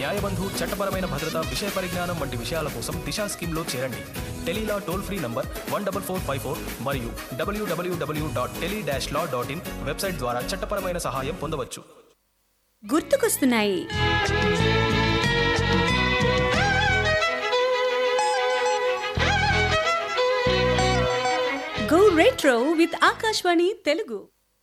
న్యాయబంధు చట్టపరమైన భద్రత విషయ పరిజ్ఞానం వంటి విషయాల కోసం దిశా స్కీమ్లో చేరండి tele law toll free number one double four five four మరియు WWW dot tele dash law dot in website ద్వారా చట్టపరమైన సహాయం పొందవచ్చు గుర్తుకొస్తున్నాయి go retro with Akashvani Telugu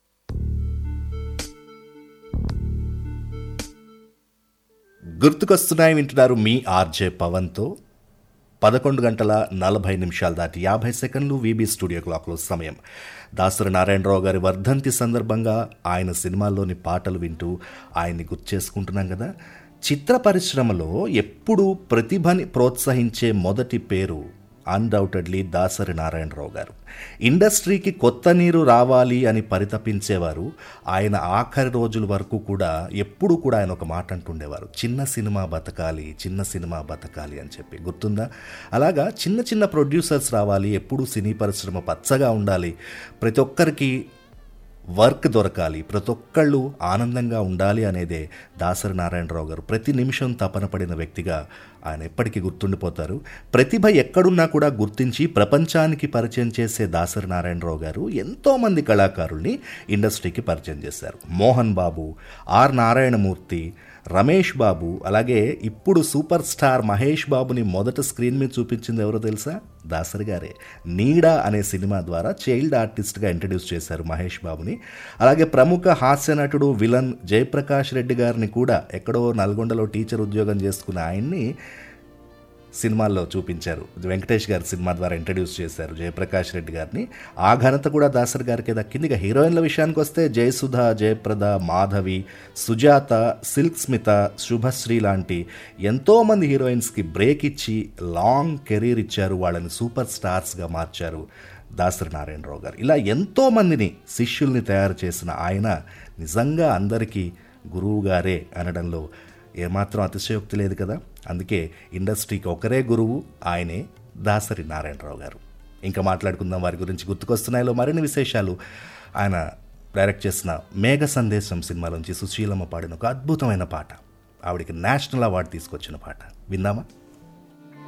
గుర్తుకొస్తున్నాయి వింటున్నారు మీ ఆర్జే పవన్తో పదకొండు గంటల నలభై నిమిషాలు దాటి యాభై సెకండ్లు వీబీ స్టూడియో క్లాక్లో సమయం దాసరి నారాయణరావు గారి వర్ధంతి సందర్భంగా ఆయన సినిమాల్లోని పాటలు వింటూ ఆయన్ని గుర్తు చేసుకుంటున్నాం కదా చిత్ర పరిశ్రమలో ఎప్పుడూ ప్రతిభని ప్రోత్సహించే మొదటి పేరు అన్డౌటెడ్లీ దాసరి నారాయణరావు గారు ఇండస్ట్రీకి కొత్త నీరు రావాలి అని పరితపించేవారు ఆయన ఆఖరి రోజుల వరకు కూడా ఎప్పుడు కూడా ఆయన ఒక మాట అంటుండేవారు చిన్న సినిమా బతకాలి చిన్న సినిమా బతకాలి అని చెప్పి గుర్తుందా అలాగా చిన్న చిన్న ప్రొడ్యూసర్స్ రావాలి ఎప్పుడు సినీ పరిశ్రమ పచ్చగా ఉండాలి ప్రతి ఒక్కరికి వర్క్ దొరకాలి ప్రతి ఒక్కళ్ళు ఆనందంగా ఉండాలి అనేదే దాసరి నారాయణరావు గారు ప్రతి నిమిషం తపన పడిన వ్యక్తిగా ఆయన ఎప్పటికీ గుర్తుండిపోతారు ప్రతిభ ఎక్కడున్నా కూడా గుర్తించి ప్రపంచానికి పరిచయం చేసే దాసరి నారాయణరావు గారు ఎంతోమంది కళాకారుల్ని ఇండస్ట్రీకి పరిచయం చేశారు మోహన్ బాబు ఆర్ నారాయణమూర్తి రమేష్ బాబు అలాగే ఇప్పుడు సూపర్ స్టార్ మహేష్ బాబుని మొదట స్క్రీన్ మీద చూపించింది ఎవరో తెలుసా దాసరి గారే నీడా అనే సినిమా ద్వారా చైల్డ్ ఆర్టిస్ట్గా ఇంట్రడ్యూస్ చేశారు మహేష్ బాబుని అలాగే ప్రముఖ హాస్య నటుడు విలన్ జయప్రకాష్ రెడ్డి గారిని కూడా ఎక్కడో నల్గొండలో టీచర్ ఉద్యోగం చేసుకున్న ఆయన్ని సినిమాల్లో చూపించారు వెంకటేష్ గారి సినిమా ద్వారా ఇంట్రడ్యూస్ చేశారు జయప్రకాష్ రెడ్డి గారిని ఆ ఘనత కూడా దాసరి గారికి దక్కింది ఇక హీరోయిన్ల విషయానికి వస్తే జయసుధ జయప్రద మాధవి సుజాత సిల్క్ స్మిత శుభశ్రీ లాంటి ఎంతోమంది హీరోయిన్స్కి బ్రేక్ ఇచ్చి లాంగ్ కెరీర్ ఇచ్చారు వాళ్ళని సూపర్ స్టార్స్గా మార్చారు దాసరి నారాయణరావు గారు ఇలా ఎంతోమందిని శిష్యుల్ని తయారు చేసిన ఆయన నిజంగా అందరికీ గురువు గారే అనడంలో ఏమాత్రం అతిశయోక్తి లేదు కదా అందుకే ఇండస్ట్రీకి ఒకరే గురువు ఆయనే దాసరి నారాయణరావు గారు ఇంకా మాట్లాడుకుందాం వారి గురించి గుర్తుకొస్తున్నాయిలో మరిన్ని విశేషాలు ఆయన డైరెక్ట్ చేసిన మేఘ సందేశం సినిమాలోంచి సుశీలమ్మ పాడిన ఒక అద్భుతమైన పాట ఆవిడికి నేషనల్ అవార్డు తీసుకొచ్చిన పాట విందామా